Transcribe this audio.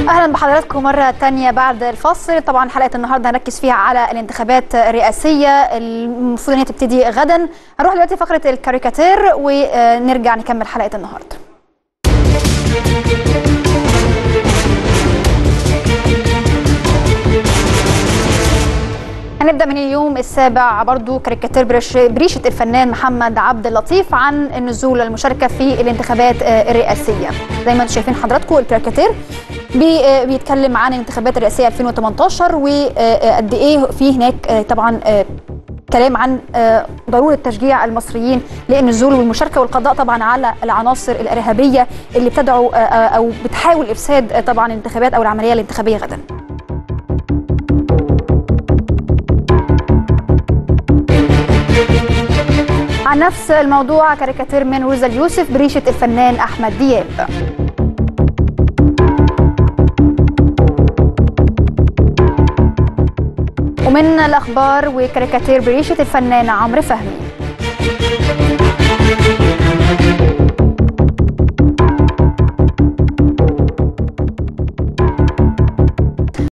اهلا بحضراتكم مره تانية بعد الفصل طبعا حلقه النهارده هنركز فيها على الانتخابات الرئاسيه المفروض ان هي تبتدي غدا هنروح دلوقتي فقره الكاريكاتير ونرجع نكمل حلقه النهارده هنبدا من اليوم السابع برضو كاريكاتير بريش بريشه الفنان محمد عبد اللطيف عن النزول المشاركه في الانتخابات الرئاسيه زي ما انتم شايفين حضراتكم الكاريكاتير بي بيتكلم عن الانتخابات الرئاسيه 2018 وقد ايه في هناك طبعا كلام عن ضروره تشجيع المصريين للنزول والمشاركه والقضاء طبعا على العناصر الارهابيه اللي بتدعو او بتحاول افساد طبعا الانتخابات او العمليه الانتخابيه غدا. عن نفس الموضوع كاريكاتير من روزا اليوسف بريشة الفنان أحمد دياب ومن الأخبار وكاريكاتير بريشة الفنان عمرو فهمي